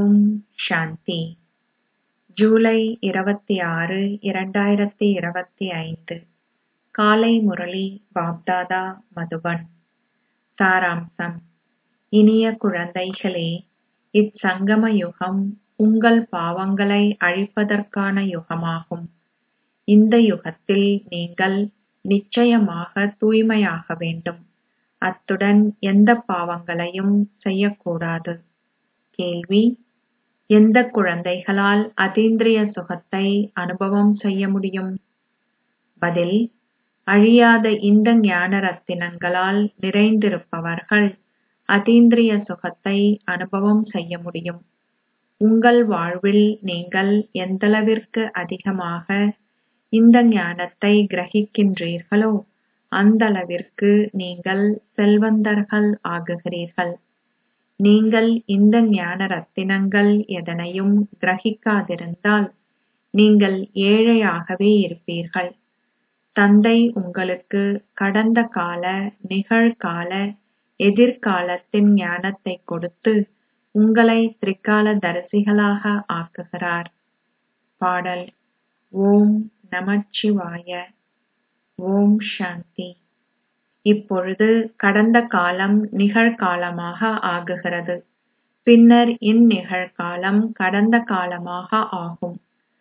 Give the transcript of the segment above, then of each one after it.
ஓம் சாந்தி ஜூலை இருபத்தி ஆறு இரண்டாயிரத்தி இருபத்தி ஐந்து காலை முரளி பாப்தாதா மதுபன் சாராம்சம் இனிய குழந்தைகளே இச்சங்கம யுகம் உங்கள் பாவங்களை அழிப்பதற்கான யுகமாகும் இந்த யுகத்தில் நீங்கள் நிச்சயமாக தூய்மையாக வேண்டும் அத்துடன் எந்த பாவங்களையும் செய்யக்கூடாது கேள்வி எந்த குழந்தைகளால் அதீந்திரிய சுகத்தை அனுபவம் செய்ய முடியும் பதில் அழியாத இந்த ஞான ரத்தினங்களால் நிறைந்திருப்பவர்கள் அதீந்திரிய சுகத்தை அனுபவம் செய்ய முடியும் உங்கள் வாழ்வில் நீங்கள் எந்தளவிற்கு அதிகமாக இந்த ஞானத்தை கிரகிக்கின்றீர்களோ அந்தளவிற்கு நீங்கள் செல்வந்தர்கள் ஆகுகிறீர்கள் நீங்கள் இந்த ஞான ரத்தினங்கள் எதனையும் கிரகிக்காதிருந்தால் நீங்கள் ஏழையாகவே இருப்பீர்கள் தந்தை உங்களுக்கு கடந்த கால நிகழ்கால எதிர்காலத்தின் ஞானத்தை கொடுத்து உங்களை திரிகாலதரிசிகளாக ஆக்குகிறார் பாடல் ஓம் நமச்சிவாய ஓம் சாந்தி இப்பொழுது கடந்த காலம் நிகழ்காலமாக ஆகுகிறது பின்னர் இந்நிகழ்காலம் கடந்த காலமாக ஆகும்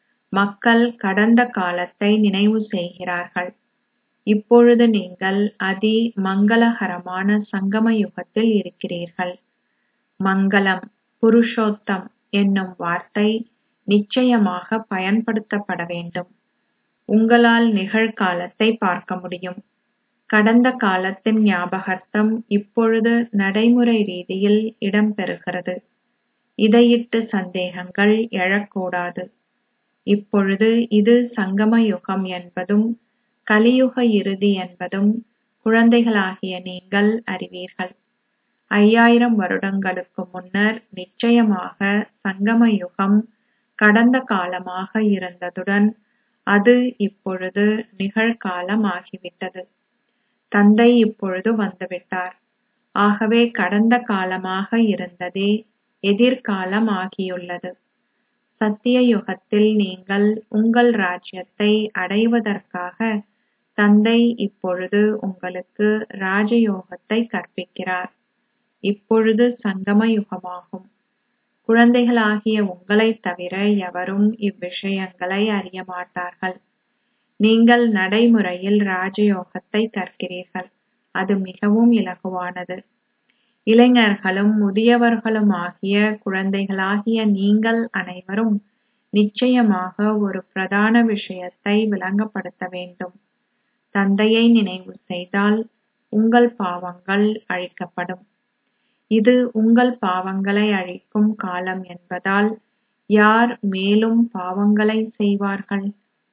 மக்கள் கடந்த காலத்தை நினைவு செய்கிறார்கள் இப்பொழுது நீங்கள் அதி மங்களகரமான சங்கம யுகத்தில் இருக்கிறீர்கள் மங்களம் புருஷோத்தம் என்னும் வார்த்தை நிச்சயமாக பயன்படுத்தப்பட வேண்டும் உங்களால் நிகழ்காலத்தை பார்க்க முடியும் கடந்த காலத்தின் ஞாபகார்த்தம் இப்பொழுது நடைமுறை ரீதியில் இடம்பெறுகிறது இதையிட்டு சந்தேகங்கள் எழக்கூடாது இப்பொழுது இது சங்கம யுகம் என்பதும் கலியுக இறுதி என்பதும் குழந்தைகளாகிய நீங்கள் அறிவீர்கள் ஐயாயிரம் வருடங்களுக்கு முன்னர் நிச்சயமாக சங்கம யுகம் கடந்த காலமாக இருந்ததுடன் அது இப்பொழுது நிகழ்காலம் ஆகிவிட்டது தந்தை இப்பொழுது வந்துவிட்டார் ஆகவே கடந்த காலமாக இருந்ததே எதிர்காலம் ஆகியுள்ளது சத்திய யுகத்தில் நீங்கள் உங்கள் ராஜ்யத்தை அடைவதற்காக தந்தை இப்பொழுது உங்களுக்கு ராஜயோகத்தை கற்பிக்கிறார் இப்பொழுது சங்கம யுகமாகும் குழந்தைகளாகிய உங்களைத் தவிர எவரும் இவ்விஷயங்களை அறிய மாட்டார்கள் நீங்கள் நடைமுறையில் ராஜயோகத்தை கற்கிறீர்கள் அது மிகவும் இலகுவானது இளைஞர்களும் முதியவர்களும் ஆகிய குழந்தைகளாகிய நீங்கள் அனைவரும் நிச்சயமாக ஒரு பிரதான விஷயத்தை விளங்கப்படுத்த வேண்டும் தந்தையை நினைவு செய்தால் உங்கள் பாவங்கள் அழிக்கப்படும் இது உங்கள் பாவங்களை அழிக்கும் காலம் என்பதால் யார் மேலும் பாவங்களை செய்வார்கள்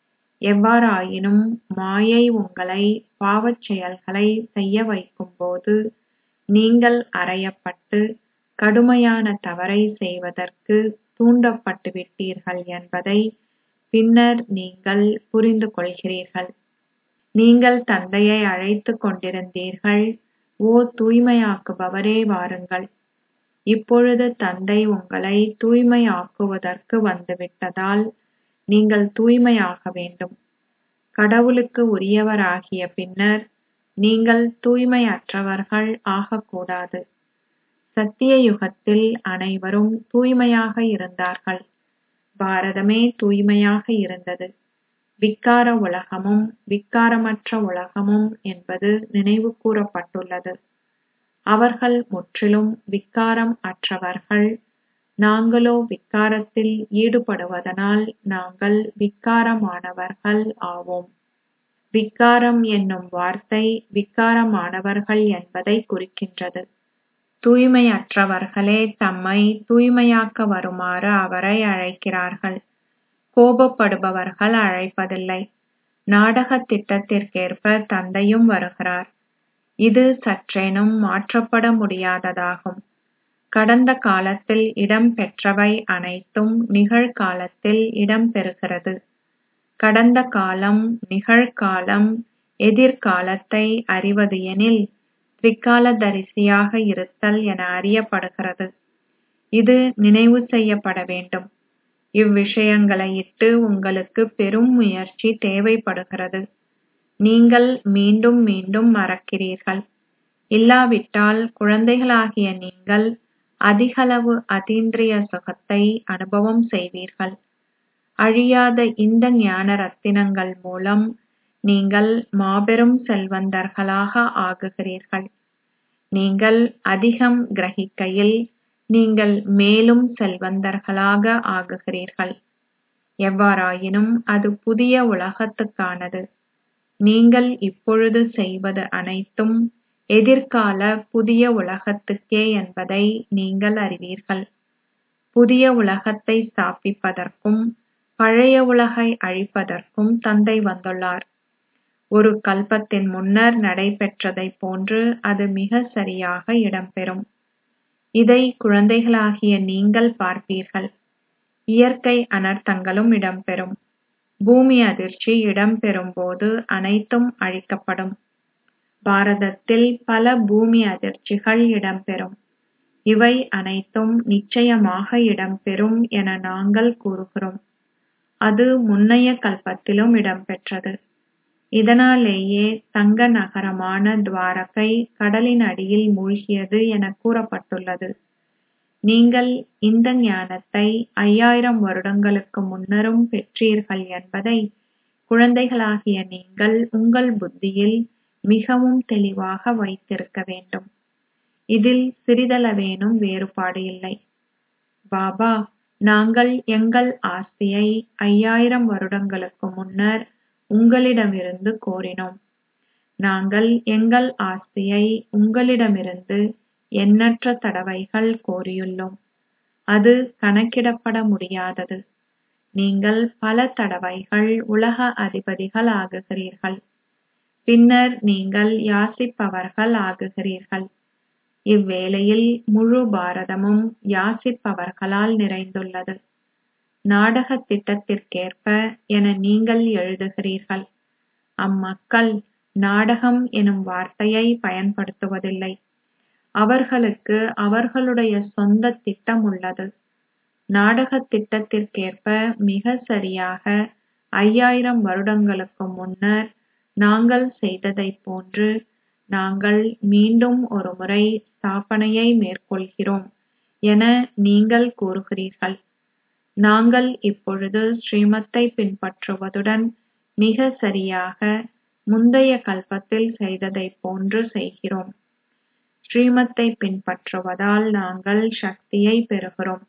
எவ்வாறாயினும் மாயை உங்களை பாவச் செயல்களை செய்ய வைக்கும்போது நீங்கள் அறையப்பட்டு கடுமையான தவறை செய்வதற்கு தூண்டப்பட்டு விட்டீர்கள் என்பதை பின்னர் நீங்கள் புரிந்து கொள்கிறீர்கள் நீங்கள் தந்தையை அழைத்துக் கொண்டிருந்தீர்கள் ஓ தூய்மையாக்குபவரே வாருங்கள் இப்பொழுது தந்தை உங்களை தூய்மையாக்குவதற்கு வந்துவிட்டதால் நீங்கள் தூய்மையாக வேண்டும் கடவுளுக்கு உரியவராகிய பின்னர் நீங்கள் தூய்மையற்றவர்கள் ஆகக்கூடாது சத்திய யுகத்தில் அனைவரும் தூய்மையாக இருந்தார்கள் பாரதமே தூய்மையாக இருந்தது விக்கார உலகமும் விக்காரமற்ற உலகமும் என்பது நினைவு கூறப்பட்டுள்ளது அவர்கள் முற்றிலும் விக்காரம் அற்றவர்கள் நாங்களோ விக்காரத்தில் ஈடுபடுவதனால் நாங்கள் விக்காரமானவர்கள் ஆவோம் விக்காரம் என்னும் வார்த்தை விக்காரமானவர்கள் என்பதை குறிக்கின்றது தூய்மையற்றவர்களே தம்மை தூய்மையாக்க வருமாறு அவரை அழைக்கிறார்கள் கோபப்படுபவர்கள் அழைப்பதில்லை நாடக திட்டத்திற்கேற்ப தந்தையும் வருகிறார் இது சற்றேனும் மாற்றப்பட முடியாததாகும் கடந்த காலத்தில் இடம்பெற்றவை அனைத்தும் நிகழ்காலத்தில் இடம்பெறுகிறது கடந்த காலம் நிகழ்காலம் எதிர்காலத்தை அறிவது எனில் திரிகாலதரிசியாக இருத்தல் என அறியப்படுகிறது இது நினைவு செய்யப்பட வேண்டும் இவ்விஷயங்களை இட்டு உங்களுக்கு பெரும் முயற்சி தேவைப்படுகிறது நீங்கள் மீண்டும் மீண்டும் மறக்கிறீர்கள் இல்லாவிட்டால் குழந்தைகளாகிய நீங்கள் அதிகளவு அதீந்திரிய சுகத்தை அனுபவம் செய்வீர்கள் அழியாத இந்த ஞான ரத்தினங்கள் மூலம் நீங்கள் மாபெரும் செல்வந்தர்களாக ஆகுகிறீர்கள் நீங்கள் அதிகம் கிரகிக்கையில் நீங்கள் மேலும் செல்வந்தர்களாக ஆகுகிறீர்கள் எவ்வாறாயினும் அது புதிய உலகத்துக்கானது நீங்கள் இப்பொழுது செய்வது அனைத்தும் எதிர்கால புதிய உலகத்துக்கே என்பதை நீங்கள் அறிவீர்கள் புதிய உலகத்தை ஸ்தாபிப்பதற்கும் பழைய உலகை அழிப்பதற்கும் தந்தை வந்துள்ளார் ஒரு கல்பத்தின் முன்னர் நடைபெற்றதைப் போன்று அது மிக சரியாக இடம்பெறும் இதை குழந்தைகளாகிய நீங்கள் பார்ப்பீர்கள் இயற்கை அனர்த்தங்களும் இடம்பெறும் பூமி அதிர்ச்சி இடம்பெறும் போது அனைத்தும் அழிக்கப்படும் பாரதத்தில் பல பூமி அதிர்ச்சிகள் இடம்பெறும் இவை அனைத்தும் நிச்சயமாக இடம்பெறும் என நாங்கள் கூறுகிறோம் அது முன்னைய கல்பத்திலும் இடம்பெற்றது இதனாலேயே தங்க நகரமான துவாரகை கடலின் அடியில் மூழ்கியது என கூறப்பட்டுள்ளது நீங்கள் இந்த ஞானத்தை ஐயாயிரம் வருடங்களுக்கு முன்னரும் பெற்றீர்கள் என்பதை குழந்தைகளாகிய நீங்கள் உங்கள் புத்தியில் மிகவும் தெளிவாக வைத்திருக்க வேண்டும் இதில் சிறிதளவேனும் வேறுபாடு இல்லை பாபா நாங்கள் எங்கள் ஆஸ்தியை ஐயாயிரம் வருடங்களுக்கு முன்னர் உங்களிடமிருந்து கோரினோம் நாங்கள் எங்கள் ஆஸ்தியை உங்களிடமிருந்து எண்ணற்ற தடவைகள் கோரியுள்ளோம் அது கணக்கிடப்பட முடியாதது நீங்கள் பல தடவைகள் உலக அதிபதிகள் ஆகுகிறீர்கள் பின்னர் நீங்கள் யாசிப்பவர்கள் ஆகுகிறீர்கள் இவ்வேளையில் முழு பாரதமும் யாசிப்பவர்களால் நிறைந்துள்ளது நாடக திட்டத்திற்கேற்ப என நீங்கள் எழுதுகிறீர்கள் அம்மக்கள் நாடகம் எனும் வார்த்தையை பயன்படுத்துவதில்லை அவர்களுக்கு அவர்களுடைய சொந்த திட்டம் உள்ளது நாடக திட்டத்திற்கேற்ப மிக சரியாக ஐயாயிரம் வருடங்களுக்கு முன்னர் நாங்கள் செய்ததைப் போன்று நாங்கள் மீண்டும் ஒருமுறை ஸ்தாபனையை மேற்கொள்கிறோம் என நீங்கள் கூறுகிறீர்கள் நாங்கள் இப்பொழுது ஸ்ரீமத்தை பின்பற்றுவதுடன் மிக சரியாக முந்தைய கல்பத்தில் செய்ததைப் போன்று செய்கிறோம் ஸ்ரீமத்தை பின்பற்றுவதால் நாங்கள் சக்தியை பெறுகிறோம்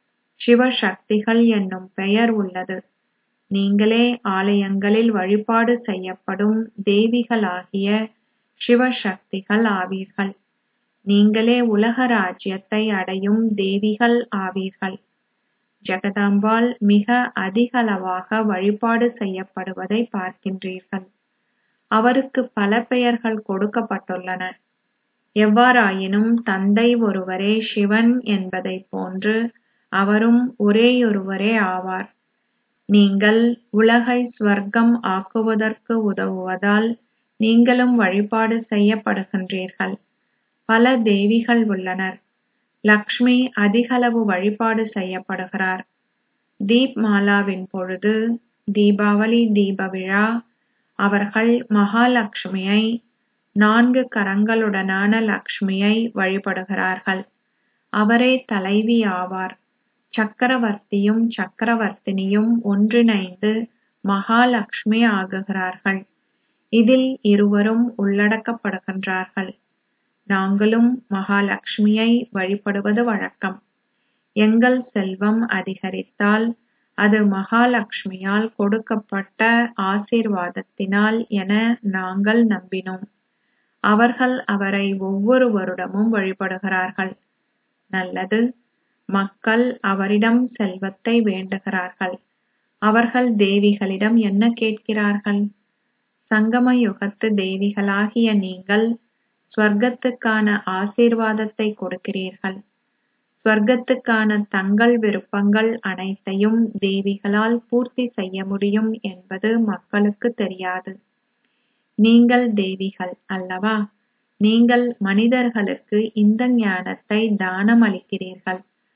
சிவசக்திகள் என்னும் பெயர் உள்ளது நீங்களே ஆலயங்களில் வழிபாடு செய்யப்படும் தேவிகளாகிய சிவசக்திகள் ஆவீர்கள் நீங்களே உலக ராஜ்யத்தை அடையும் தேவிகள் ஆவீர்கள் ஜெகதாம்பாள் மிக அதிகளவாக வழிபாடு செய்யப்படுவதை பார்க்கின்றீர்கள் அவருக்கு பல பெயர்கள் கொடுக்கப்பட்டுள்ளன எவ்வாறாயினும் தந்தை ஒருவரே சிவன் என்பதைப் போன்று அவரும் ஒரேயொருவரே ஆவார் நீங்கள் உலகை ஸ்வர்க்கம் ஆக்குவதற்கு உதவுவதால் நீங்களும் வழிபாடு செய்யப்படுகின்றீர்கள் பல தேவிகள் உள்ளனர் லக்ஷ்மி அதிகளவு வழிபாடு செய்யப்படுகிறார் தீப் மாலாவின் பொழுது தீபாவளி தீப விழா அவர்கள் மகாலட்சுமியை நான்கு கரங்களுடனான லக்ஷ்மியை வழிபடுகிறார்கள் அவரே தலைவி ஆவார் சக்கரவர்த்தியும் சக்கரவர்த்தினியும் ஒன்றிணைந்து மகாலட்சுமி ஆகுகிறார்கள் இதில் இருவரும் உள்ளடக்கப்படுகின்றார்கள் நாங்களும் மகாலட்சுமியை வழிபடுவது வழக்கம் எங்கள் செல்வம் அதிகரித்தால் அது மகாலட்சுமியால் கொடுக்கப்பட்ட ஆசீர்வாதத்தினால் என நாங்கள் நம்பினோம் அவர்கள் அவரை ஒவ்வொரு வருடமும் வழிபடுகிறார்கள் நல்லது மக்கள் அவரிடம் செல்வத்தை வேண்டுகிறார்கள் அவர்கள் தேவிகளிடம் என்ன கேட்கிறார்கள் சங்கம யுகத்து தேவிகளாகிய நீங்கள் ஸ்வர்க்கத்துக்கான ஆசீர்வாதத்தை கொடுக்கிறீர்கள் ஸ்வர்க்கத்துக்கான தங்கள் விருப்பங்கள் அனைத்தையும் தேவிகளால் பூர்த்தி செய்ய முடியும் என்பது மக்களுக்கு தெரியாது நீங்கள் தேவிகள் அல்லவா நீங்கள் மனிதர்களுக்கு இந்த ஞானத்தை தானம் அளிக்கிறீர்கள்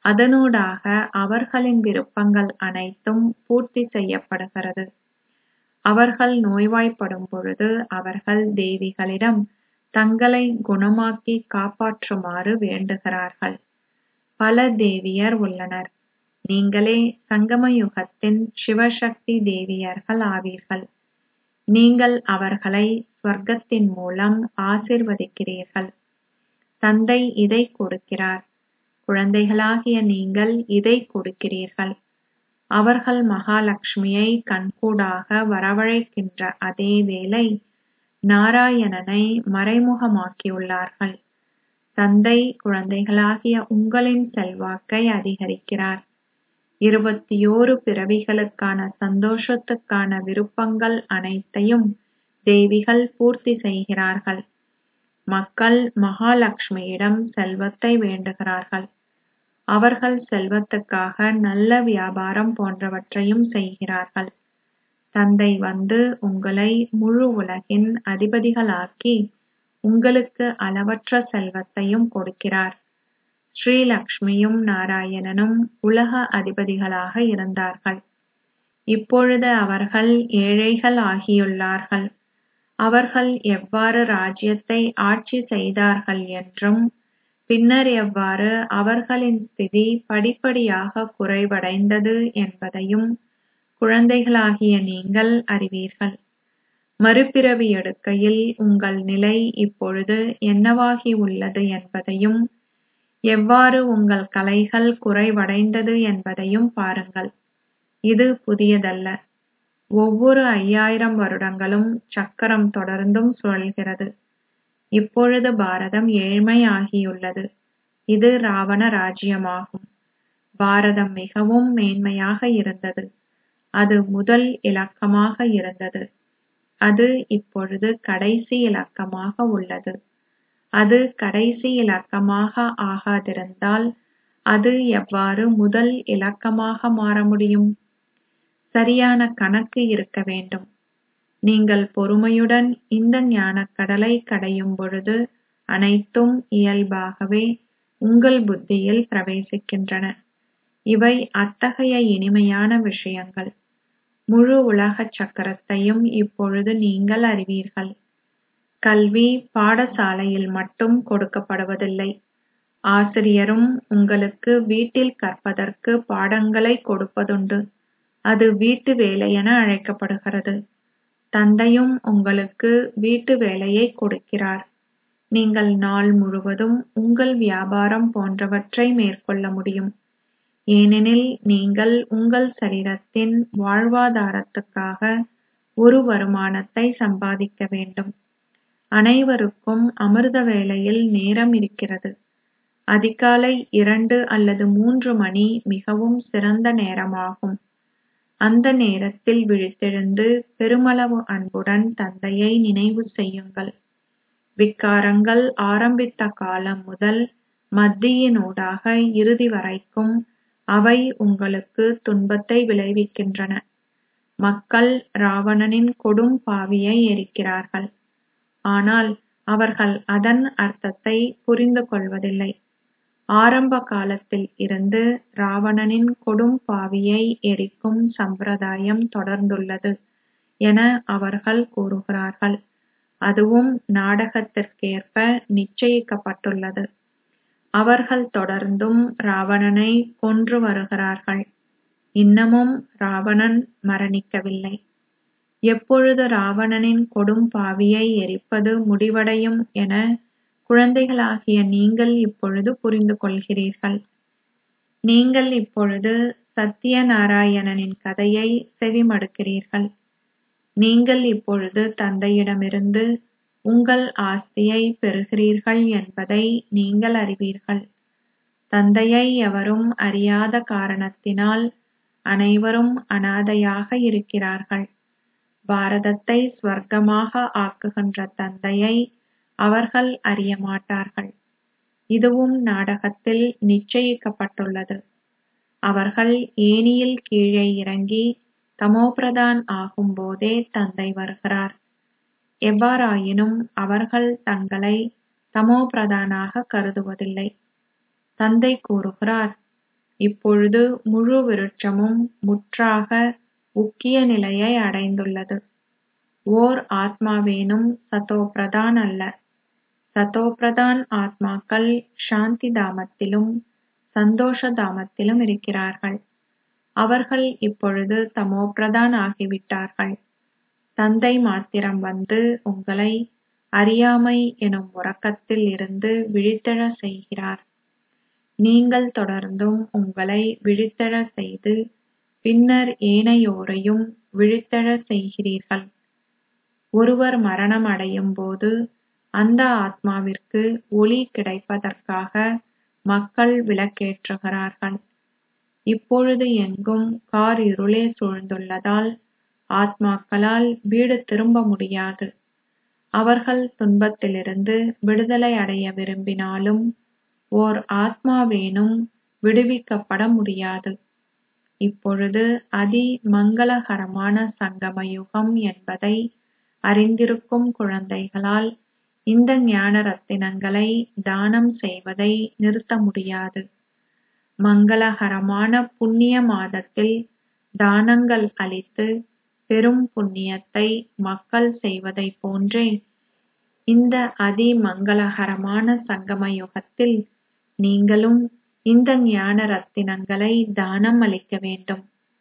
அதனூடாக அவர்களின் விருப்பங்கள் அனைத்தும் பூர்த்தி செய்யப்படுகிறது அவர்கள் நோய்வாய்ப்படும் பொழுது அவர்கள் தேவிகளிடம் தங்களை குணமாக்கி காப்பாற்றுமாறு வேண்டுகிறார்கள் பல தேவியர் உள்ளனர் நீங்களே சங்கம யுகத்தின் சிவசக்தி தேவியர்கள் ஆவீர்கள் நீங்கள் அவர்களை ஸ்வர்க்கத்தின் மூலம் ஆசிர்வதிக்கிறீர்கள் தந்தை இதை கொடுக்கிறார் குழந்தைகளாகிய நீங்கள் இதை கொடுக்கிறீர்கள் அவர்கள் மகாலட்சுமியை கண்கூடாக வரவழைக்கின்ற அதே வேளை நாராயணனை மறைமுகமாக்கியுள்ளார்கள் தந்தை குழந்தைகளாகிய உங்களின் செல்வாக்கை அதிகரிக்கிறார் இருபத்தியோரு பிறவிகளுக்கான சந்தோஷத்துக்கான விருப்பங்கள் அனைத்தையும் தேவிகள் பூர்த்தி செய்கிறார்கள் மக்கள் மகாலட்சுமியிடம் செல்வத்தை வேண்டுகிறார்கள் அவர்கள் செல்வத்துக்காக நல்ல வியாபாரம் போன்றவற்றையும் செய்கிறார்கள் தந்தை வந்து உங்களை முழு உலகின் அதிபதிகளாக்கி உங்களுக்கு அளவற்ற செல்வத்தையும் கொடுக்கிறார் ஸ்ரீலக்ஷ்மியும் நாராயணனும் உலக அதிபதிகளாக இருந்தார்கள் இப்பொழுது அவர்கள் ஏழைகள் ஆகியுள்ளார்கள் அவர்கள் எவ்வாறு ராஜ்யத்தை ஆட்சி செய்தார்கள் என்றும் பின்னர் எவ்வாறு அவர்களின் ஸ்திதி படிப்படியாக குறைவடைந்தது என்பதையும் குழந்தைகளாகிய நீங்கள் அறிவீர்கள் மறுபிறவி எடுக்கையில் உங்கள் நிலை இப்பொழுது என்னவாகி உள்ளது என்பதையும் எவ்வாறு உங்கள் கலைகள் குறைவடைந்தது என்பதையும் பாருங்கள் இது புதியதல்ல ஒவ்வொரு ஐயாயிரம் வருடங்களும் சக்கரம் தொடர்ந்தும் சுழல்கிறது இப்பொழுது பாரதம் ஏழ்மை ஆகியுள்ளது இது ராவண ராஜ்யமாகும் பாரதம் மிகவும் மேன்மையாக இருந்தது அது முதல் இலக்கமாக இருந்தது அது இப்பொழுது கடைசி இலக்கமாக உள்ளது அது கடைசி இலக்கமாக ஆகாதிருந்தால் அது எவ்வாறு முதல் இலக்கமாக மாற முடியும் சரியான கணக்கு இருக்க வேண்டும் நீங்கள் பொறுமையுடன் இந்த ஞானக்கடலை கடையும் பொழுது அனைத்தும் இயல்பாகவே உங்கள் புத்தியில் பிரவேசிக்கின்றன இவை அத்தகைய இனிமையான விஷயங்கள் முழு உலக சக்கரத்தையும் இப்பொழுது நீங்கள் அறிவீர்கள் கல்வி பாடசாலையில் மட்டும் கொடுக்கப்படுவதில்லை ஆசிரியரும் உங்களுக்கு வீட்டில் கற்பதற்கு பாடங்களை கொடுப்பதுண்டு அது வீட்டு வேலை என அழைக்கப்படுகிறது தந்தையும் உங்களுக்கு வீட்டு வேலையை கொடுக்கிறார் நீங்கள் நாள் முழுவதும் உங்கள் வியாபாரம் போன்றவற்றை மேற்கொள்ள முடியும் ஏனெனில் நீங்கள் உங்கள் சரீரத்தின் வாழ்வாதாரத்துக்காக ஒரு வருமானத்தை சம்பாதிக்க வேண்டும் அனைவருக்கும் அமிர்த வேளையில் நேரம் இருக்கிறது அதிகாலை இரண்டு அல்லது மூன்று மணி மிகவும் சிறந்த நேரமாகும் அந்த நேரத்தில் விழித்தெழுந்து பெருமளவு அன்புடன் தந்தையை நினைவு செய்யுங்கள் விக்காரங்கள் ஆரம்பித்த காலம் முதல் மத்தியினூடாக இறுதி வரைக்கும் அவை உங்களுக்கு துன்பத்தை விளைவிக்கின்றன மக்கள் ராவணனின் கொடும் பாவியை எரிக்கிறார்கள் ஆனால் அவர்கள் அதன் அர்த்தத்தை புரிந்து கொள்வதில்லை ஆரம்ப காலத்தில் இருந்து ராவணனின் கொடும் பாவியை எரிக்கும் சம்பிரதாயம் தொடர்ந்துள்ளது என அவர்கள் கூறுகிறார்கள் அதுவும் நாடகத்திற்கேற்ப நிச்சயிக்கப்பட்டுள்ளது அவர்கள் தொடர்ந்தும் ராவணனை கொன்று வருகிறார்கள் இன்னமும் ராவணன் மரணிக்கவில்லை எப்பொழுது ராவணனின் கொடும் பாவியை எரிப்பது முடிவடையும் என குழந்தைகளாகிய நீங்கள் இப்பொழுது புரிந்து கொள்கிறீர்கள் நீங்கள் இப்பொழுது சத்தியநாராயணனின் கதையை செவிமடுக்கிறீர்கள் நீங்கள் இப்பொழுது தந்தையிடமிருந்து உங்கள் ஆஸ்தியை பெறுகிறீர்கள் என்பதை நீங்கள் அறிவீர்கள் தந்தையை எவரும் அறியாத காரணத்தினால் அனைவரும் அனாதையாக இருக்கிறார்கள் பாரதத்தை ஸ்வர்க்கமாக ஆக்குகின்ற தந்தையை அவர்கள் அறிய மாட்டார்கள் இதுவும் நாடகத்தில் நிச்சயிக்கப்பட்டுள்ளது அவர்கள் ஏணியில் கீழே இறங்கி தமோபிரதான் ஆகும்போதே தந்தை வருகிறார் எவ்வாறாயினும் அவர்கள் தங்களை தமோபிரதானாக கருதுவதில்லை தந்தை கூறுகிறார் இப்பொழுது முழு விருட்சமும் முற்றாக உக்கிய நிலையை அடைந்துள்ளது ஓர் ஆத்மாவேனும் சதோபிரதான் அல்ல சதோபிரதான் ஆத்மாக்கள் சாந்தி தாமத்திலும் சந்தோஷ தாமத்திலும் இருக்கிறார்கள் அவர்கள் இப்பொழுது தமோபிரதான் ஆகிவிட்டார்கள் தந்தை மாத்திரம் வந்து உங்களை அறியாமை எனும் உறக்கத்தில் இருந்து விழித்தெழச் செய்கிறார் நீங்கள் தொடர்ந்தும் உங்களை விழித்தெழச் செய்து பின்னர் ஏனையோரையும் விழித்தெழச் செய்கிறீர்கள் ஒருவர் மரணம் அடையும் போது அந்த ஆத்மாவிற்கு ஒளி கிடைப்பதற்காக மக்கள் விளக்கேற்றுகிறார்கள் இப்பொழுது எங்கும் கார் இருளே சூழ்ந்துள்ளதால் ஆத்மாக்களால் வீடு திரும்ப முடியாது அவர்கள் துன்பத்திலிருந்து விடுதலை அடைய விரும்பினாலும் ஓர் ஆத்மாவேனும் விடுவிக்கப்பட முடியாது இப்பொழுது அதி மங்களகரமான சங்கம யுகம் என்பதை அறிந்திருக்கும் குழந்தைகளால் இந்த ஞான ரத்தினங்களை தானம் செய்வதை நிறுத்த முடியாது மங்களகரமான புண்ணிய மாதத்தில் தானங்கள் அளித்து பெரும் புண்ணியத்தை மக்கள் செய்வதைப் போன்றே இந்த அதி மங்களகரமான சங்கம யுகத்தில் நீங்களும் இந்த ஞான ரத்தினங்களை தானம் அளிக்க வேண்டும்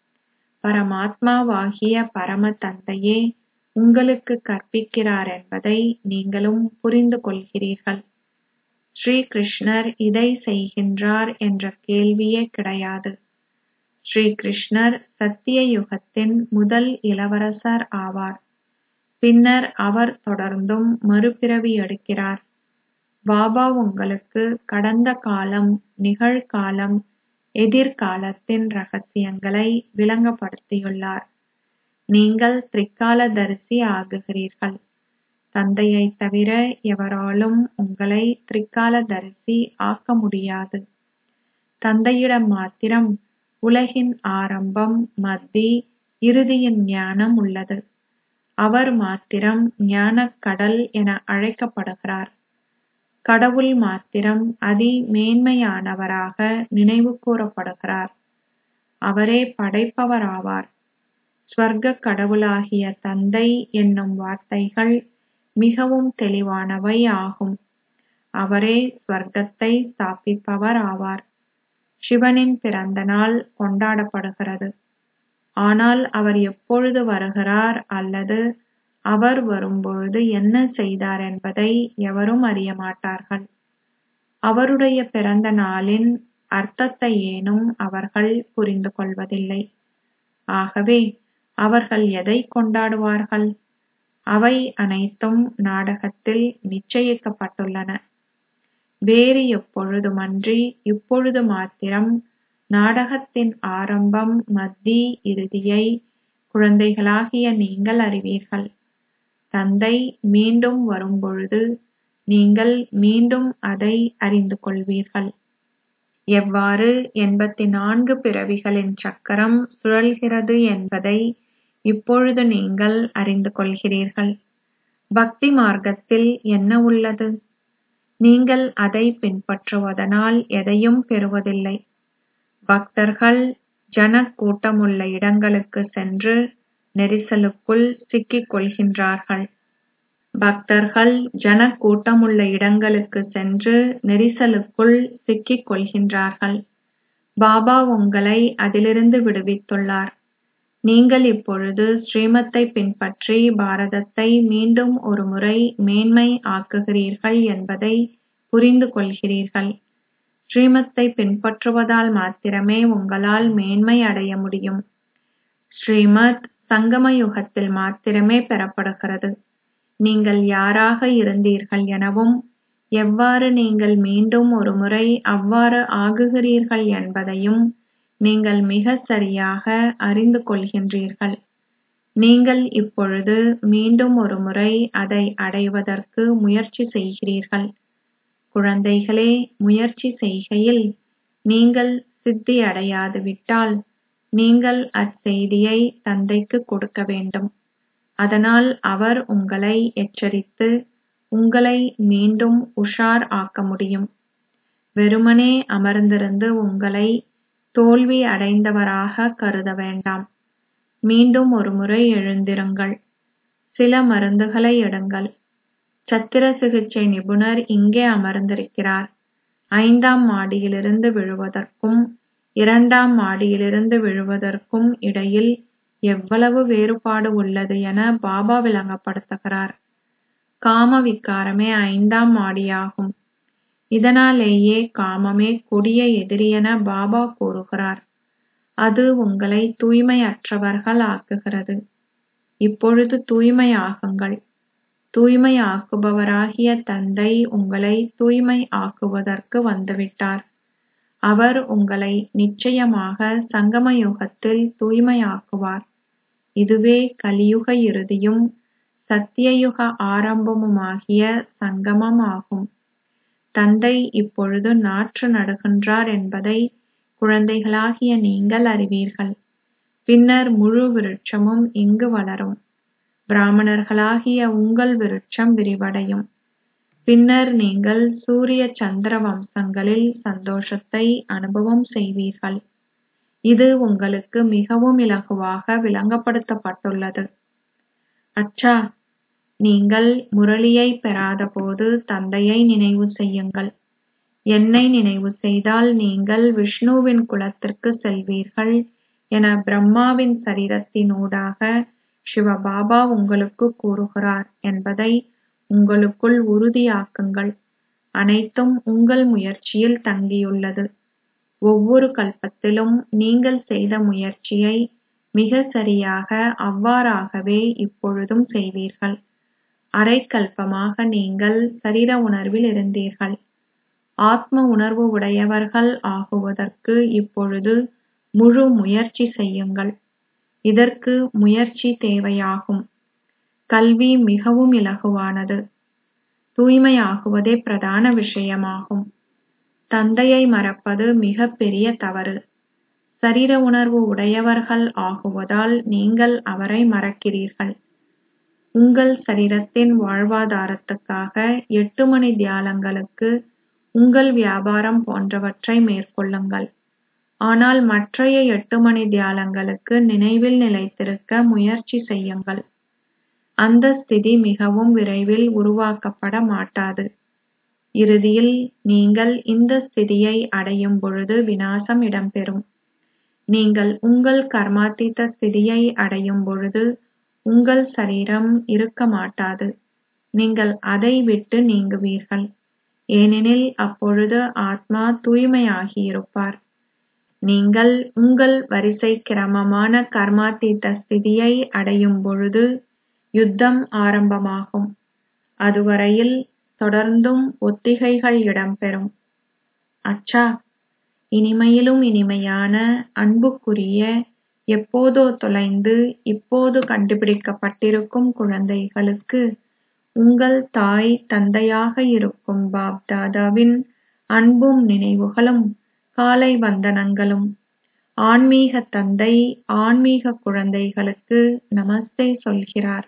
பரமாத்மாவாகிய பரம தந்தையே உங்களுக்கு கற்பிக்கிறார் என்பதை நீங்களும் புரிந்து கொள்கிறீர்கள் ஸ்ரீ கிருஷ்ணர் இதை செய்கின்றார் என்ற கேள்வியே கிடையாது ஸ்ரீ கிருஷ்ணர் சத்திய யுகத்தின் முதல் இளவரசர் ஆவார் பின்னர் அவர் தொடர்ந்தும் மறுபிறவி எடுக்கிறார் பாபா உங்களுக்கு கடந்த காலம் நிகழ்காலம் எதிர்காலத்தின் ரகசியங்களை விளங்கப்படுத்தியுள்ளார் நீங்கள் திரிகாலதரிசி ஆகுகிறீர்கள் தந்தையைத் தவிர எவராலும் உங்களை திரிகாலதரிசி ஆக்க முடியாது தந்தையிடம் மாத்திரம் உலகின் ஆரம்பம் மத்தி இறுதியின் ஞானம் உள்ளது அவர் மாத்திரம் ஞானக் கடல் என அழைக்கப்படுகிறார் கடவுள் மாத்திரம் அதி மேன்மையானவராக நினைவு கூறப்படுகிறார் அவரே படைப்பவராவார் ஸ்வர்க்க கடவுளாகிய தந்தை என்னும் வார்த்தைகள் மிகவும் தெளிவானவை ஆகும் அவரே ஸ்வர்க்கத்தை ஸ்தாபிப்பவர் ஆவார் சிவனின் பிறந்த நாள் கொண்டாடப்படுகிறது ஆனால் அவர் எப்பொழுது வருகிறார் அல்லது அவர் வரும்பொழுது என்ன செய்தார் என்பதை எவரும் அறிய மாட்டார்கள் அவருடைய பிறந்த நாளின் அர்த்தத்தை ஏனும் அவர்கள் புரிந்து கொள்வதில்லை ஆகவே அவர்கள் எதை கொண்டாடுவார்கள் அவை அனைத்தும் நாடகத்தில் நிச்சயிக்கப்பட்டுள்ளன வேறு எப்பொழுதுமன்றி இப்பொழுது மாத்திரம் நாடகத்தின் ஆரம்பம் மத்தி இறுதியை குழந்தைகளாகிய நீங்கள் அறிவீர்கள் தந்தை மீண்டும் வரும்பொழுது நீங்கள் மீண்டும் அதை அறிந்து கொள்வீர்கள் எவ்வாறு எண்பத்தி நான்கு பிறவிகளின் சக்கரம் சுழல்கிறது என்பதை இப்பொழுது நீங்கள் அறிந்து கொள்கிறீர்கள் பக்தி மார்க்கத்தில் என்ன உள்ளது நீங்கள் அதை பின்பற்றுவதனால் எதையும் பெறுவதில்லை பக்தர்கள் ஜனக் கூட்டமுள்ள இடங்களுக்கு சென்று நெரிசலுக்குள் சிக்கிக் கொள்கின்றார்கள் பக்தர்கள் ஜனக் கூட்டமுள்ள இடங்களுக்கு சென்று நெரிசலுக்குள் சிக்கிக் கொள்கின்றார்கள் பாபா உங்களை அதிலிருந்து விடுவித்துள்ளார் நீங்கள் இப்பொழுது ஸ்ரீமத்தை பின்பற்றி பாரதத்தை மீண்டும் ஒருமுறை மேன்மை ஆக்குகிறீர்கள் என்பதை புரிந்து கொள்கிறீர்கள் ஸ்ரீமத்தை பின்பற்றுவதால் மாத்திரமே உங்களால் மேன்மை அடைய முடியும் ஸ்ரீமத் சங்கம யுகத்தில் மாத்திரமே பெறப்படுகிறது நீங்கள் யாராக இருந்தீர்கள் எனவும் எவ்வாறு நீங்கள் மீண்டும் ஒருமுறை அவ்வாறு ஆகுகிறீர்கள் என்பதையும் நீங்கள் மிகச் சரியாக அறிந்து கொள்கின்றீர்கள் நீங்கள் இப்பொழுது மீண்டும் ஒருமுறை அதை அடைவதற்கு முயற்சி செய்கிறீர்கள் குழந்தைகளே முயற்சி செய்கையில் நீங்கள் சித்தி அடையாது விட்டால் நீங்கள் அச்செய்தியை தந்தைக்கு கொடுக்க வேண்டும் அதனால் அவர் உங்களை எச்சரித்து உங்களை மீண்டும் உஷார் ஆக்க முடியும் வெறுமனே அமர்ந்திருந்து உங்களை தோல்வி அடைந்தவராக கருத வேண்டாம் மீண்டும் ஒருமுறை எழுந்திருங்கள் சில மருந்துகளை எடுங்கள் சத்திர சிகிச்சை நிபுணர் இங்கே அமர்ந்திருக்கிறார் ஐந்தாம் மாடியிலிருந்து விழுவதற்கும் இரண்டாம் மாடியிலிருந்து விழுவதற்கும் இடையில் எவ்வளவு வேறுபாடு உள்ளது என பாபா விளங்கப்படுத்துகிறார் காம விகாரமே ஐந்தாம் மாடியாகும் இதனாலேயே காமமே கொடிய எதிரி என பாபா கூறுகிறார் அது உங்களை தூய்மையற்றவர்கள் ஆக்குகிறது இப்பொழுது தூய்மையாகுங்கள் தூய்மை ஆக்குபவராகிய தந்தை உங்களை தூய்மை ஆக்குவதற்கு வந்துவிட்டார் அவர் உங்களை நிச்சயமாக சங்கம யுகத்தில் தூய்மையாக்குவார் இதுவே கலியுக இறுதியும் சத்தியயுக ஆரம்பமுமாகிய சங்கமம் ஆகும் தந்தை இப்பொழுது நாற்று நடுகின்றார் என்பதை குழந்தைகளாகிய நீங்கள் அறிவீர்கள் பின்னர் முழு விருட்சமும் இங்கு வளரும் பிராமணர்களாகிய உங்கள் விருட்சம் விரிவடையும் பின்னர் நீங்கள் சூரிய சந்திர வம்சங்களில் சந்தோஷத்தை அனுபவம் செய்வீர்கள் இது உங்களுக்கு மிகவும் இலகுவாக விளங்கப்படுத்தப்பட்டுள்ளது அச்சா நீங்கள் முரளியை பெறாதபோது தந்தையை நினைவு செய்யுங்கள் என்னை நினைவு செய்தால் நீங்கள் விஷ்ணுவின் குலத்திற்கு செல்வீர்கள் என பிரம்மாவின் சரீரத்தினூடாக சிவபாபா உங்களுக்கு கூறுகிறார் என்பதை உங்களுக்குள் உறுதியாக்குங்கள் அனைத்தும் உங்கள் முயற்சியில் தங்கியுள்ளது ஒவ்வொரு கல்பத்திலும் நீங்கள் செய்த முயற்சியை மிக சரியாக அவ்வாறாகவே இப்பொழுதும் செய்வீர்கள் அரை கல்பமாக நீங்கள் சரீர உணர்வில் இருந்தீர்கள் ஆத்ம உணர்வு உடையவர்கள் ஆகுவதற்கு இப்பொழுது முழு முயற்சி செய்யுங்கள் இதற்கு முயற்சி தேவையாகும் கல்வி மிகவும் இலகுவானது தூய்மையாகுவதே பிரதான விஷயமாகும் தந்தையை மறப்பது மிக பெரிய தவறு சரீர உணர்வு உடையவர்கள் ஆகுவதால் நீங்கள் அவரை மறக்கிறீர்கள் உங்கள் சரீரத்தின் வாழ்வாதாரத்துக்காக எட்டு மணி தியாலங்களுக்கு உங்கள் வியாபாரம் போன்றவற்றை மேற்கொள்ளுங்கள் ஆனால் மற்றைய எட்டு மணி தியாலங்களுக்கு நினைவில் நிலைத்திருக்க முயற்சி செய்யுங்கள் அந்த ஸ்திதி மிகவும் விரைவில் உருவாக்கப்பட மாட்டாது இறுதியில் நீங்கள் இந்த ஸ்திதியை அடையும் பொழுது விநாசம் இடம்பெறும் நீங்கள் உங்கள் கர்மாத்தீத ஸ்திதியை அடையும் பொழுது உங்கள் சரீரம் இருக்க மாட்டாது நீங்கள் அதை விட்டு நீங்குவீர்கள் ஏனெனில் அப்பொழுது ஆத்மா தூய்மையாகியிருப்பார் நீங்கள் உங்கள் வரிசை கிரமமான கர்மாத்தீத ஸ்திதியை அடையும் பொழுது யுத்தம் ஆரம்பமாகும் அதுவரையில் தொடர்ந்தும் ஒத்திகைகள் இடம்பெறும் அச்சா இனிமையிலும் இனிமையான அன்புக்குரிய எப்போதோ தொலைந்து இப்போது கண்டுபிடிக்கப்பட்டிருக்கும் குழந்தைகளுக்கு உங்கள் தாய் தந்தையாக இருக்கும் பாப் தாதாவின் அன்பும் நினைவுகளும் காலை வந்தனங்களும் ஆன்மீக தந்தை ஆன்மீக குழந்தைகளுக்கு நமஸ்தே சொல்கிறார்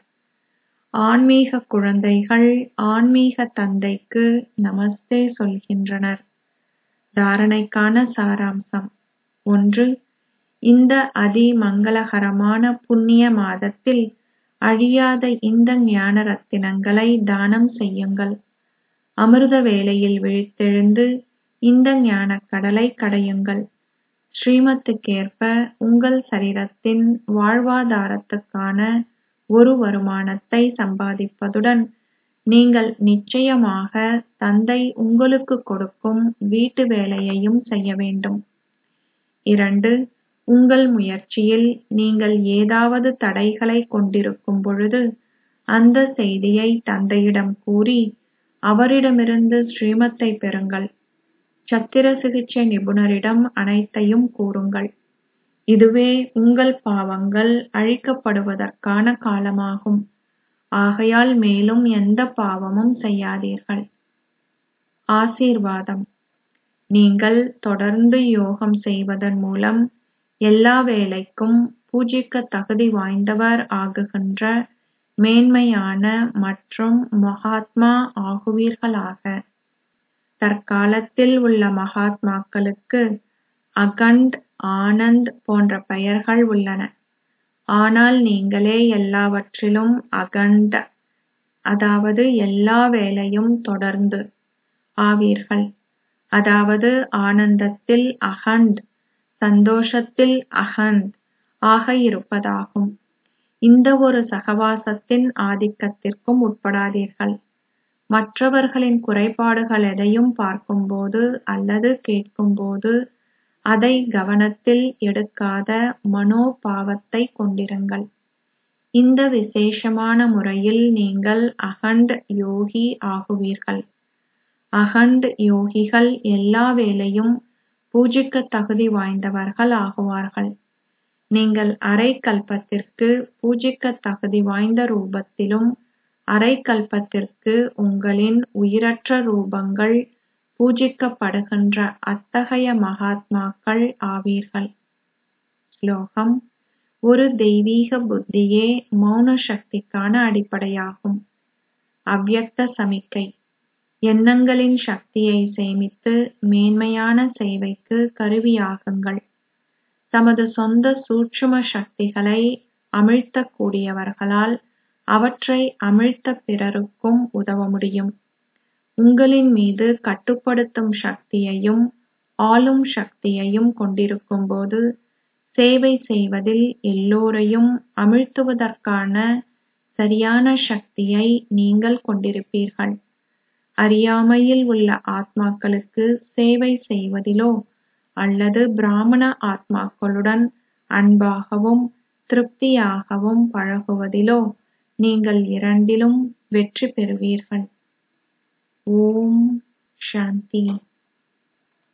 ஆன்மீக குழந்தைகள் ஆன்மீக தந்தைக்கு நமஸ்தே சொல்கின்றனர் தாரணைக்கான சாராம்சம் ஒன்று இந்த அதி மங்களகரமான புண்ணிய மாதத்தில் அழியாத இந்த ஞான ரத்தினங்களை தானம் செய்யுங்கள் அமிர்த வேளையில் விழித்தெழுந்து இந்த ஞானக் கடலை கடையுங்கள் ஸ்ரீமத்துக்கேற்ப உங்கள் சரீரத்தின் வாழ்வாதாரத்துக்கான ஒரு வருமானத்தை சம்பாதிப்பதுடன் நீங்கள் நிச்சயமாக தந்தை உங்களுக்கு கொடுக்கும் வீட்டு வேலையையும் செய்ய வேண்டும் இரண்டு உங்கள் முயற்சியில் நீங்கள் ஏதாவது தடைகளை கொண்டிருக்கும் பொழுது அந்த செய்தியை தந்தையிடம் கூறி அவரிடமிருந்து ஸ்ரீமத்தை பெறுங்கள் சத்திர சிகிச்சை நிபுணரிடம் அனைத்தையும் கூறுங்கள் இதுவே உங்கள் பாவங்கள் அழிக்கப்படுவதற்கான காலமாகும் ஆகையால் மேலும் எந்த பாவமும் செய்யாதீர்கள் ஆசீர்வாதம் நீங்கள் தொடர்ந்து யோகம் செய்வதன் மூலம் எல்லா வேலைக்கும் பூஜிக்க தகுதி வாய்ந்தவர் ஆகுகின்ற மேன்மையான மற்றும் மகாத்மா ஆகுவீர்களாக தற்காலத்தில் உள்ள மகாத்மாக்களுக்கு அகண்ட் ஆனந்த் போன்ற பெயர்கள் உள்ளன ஆனால் நீங்களே எல்லாவற்றிலும் அகண்ட அதாவது எல்லா வேளையும் தொடர்ந்து ஆவீர்கள் அதாவது ஆனந்தத்தில் அகண்ட் சந்தோஷத்தில் அகண்ட் ஆக இருப்பதாகும் இந்த ஒரு சகவாசத்தின் ஆதிக்கத்திற்கும் உட்படாதீர்கள் மற்றவர்களின் குறைபாடுகள் எதையும் பார்க்கும்போது அல்லது கேட்கும்போது அதை கவனத்தில் எடுக்காத மனோபாவத்தை கொண்டிருங்கள் இந்த விசேஷமான முறையில் நீங்கள் அகண்ட் யோகி ஆகுவீர்கள் அகண்ட் யோகிகள் எல்லா வேளையும் பூஜிக்க தகுதி வாய்ந்தவர்கள் ஆகுவார்கள் நீங்கள் அரை கல்பத்திற்கு பூஜிக்க தகுதி வாய்ந்த ரூபத்திலும் அரை கல்பத்திற்கு உங்களின் உயிரற்ற ரூபங்கள் பூஜிக்கப்படுகின்ற அத்தகைய மகாத்மாக்கள் ஆவீர்கள் ஸ்லோகம் ஒரு தெய்வீக புத்தியே மௌன சக்திக்கான அடிப்படையாகும் அவ்யக்த சமிக்கை எண்ணங்களின் சக்தியை சேமித்து மேன்மையான சேவைக்கு கருவியாகுங்கள் தமது சொந்த சூட்சும சக்திகளை அமிழ்த்தக் கூடியவர்களால் அவற்றை அமிழ்த்த பிறருக்கும் உதவ முடியும் உங்களின் மீது கட்டுப்படுத்தும் சக்தியையும் ஆளும் சக்தியையும் கொண்டிருக்கும்போது சேவை செய்வதில் எல்லோரையும் அமிழ்த்துவதற்கான சரியான சக்தியை நீங்கள் கொண்டிருப்பீர்கள் அறியாமையில் உள்ள ஆத்மாக்களுக்கு சேவை செய்வதிலோ அல்லது பிராமண ஆத்மாக்களுடன் அன்பாகவும் திருப்தியாகவும் பழகுவதிலோ நீங்கள் இரண்டிலும் வெற்றி பெறுவீர்கள் ஓம் சாந்தி